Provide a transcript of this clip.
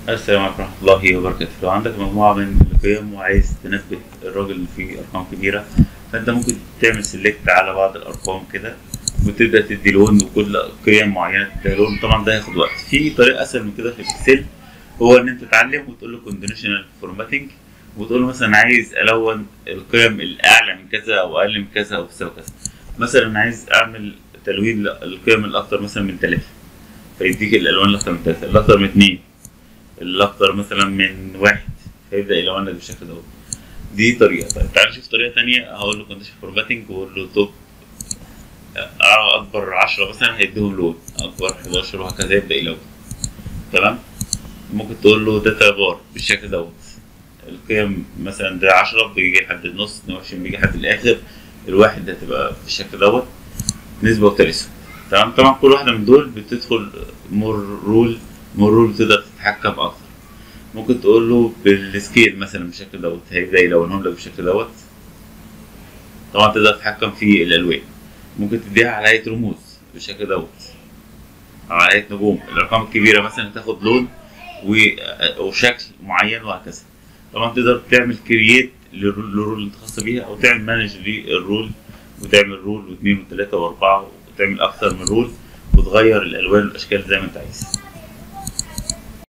السلام عليكم ورحمة الله وبركاته لو عندك مجموعة من القيم وعايز تنبه الراجل اللي فيه أرقام كبيرة فأنت ممكن تعمل سيلكت على بعض الأرقام كده وتبدأ تدي لون وكل قيم معينة تدي لون طبعا ده هياخد وقت في طريقة أسهل من كده في الإكسل هو إن أنت تعلم وتقول له كونديشنال فورماتنج وتقول له مثلا عايز ألون القيم الأعلى من كذا أو أقل من كذا أو تساوي كذا مثلا عايز أعمل تلوين للقيم الأكتر مثلا من ثلاثة فيديك الألوان الأكتر من ثلاثة الأكتر من اتنين الاكتر مثلا من واحد فيبدا يلون لك بالشكل دوت دي طريقه طيب تعال نشوف طريقه تانية هقول له كونديشن فورماتنج واقول له توب اكبر 10 مثلا هيديهم لون اكبر 11 وهكذا يبدا يلون تمام ممكن تقول له داتا بار بالشكل دوت القيم مثلا ده 10 بيجي لحد النص 22 بيجي لحد الاخر الواحد هتبقى بالشكل دوت نسبه وتناسب تمام طبعا كل واحده من دول بتدخل مور رول مرور تقدر تتحكم اكتر ممكن تقول له بالسكيل مثلا بالشكل دوت هيبدا يلونهم لك بالشكل دوت طبعا تقدر تتحكم في الالوان ممكن تديها على هيئه رموز بالشكل دوت او على هيئه نجوم الارقام الكبيره مثلا تاخد لون وشكل معين وهكذا طبعا تقدر تعمل كرييت للرول اللي خاصه بيها او تعمل مانج للرول وتعمل رول واثنين وثلاثه واربعه وتعمل اكتر من رول وتغير الالوان والاشكال زي ما انت عايز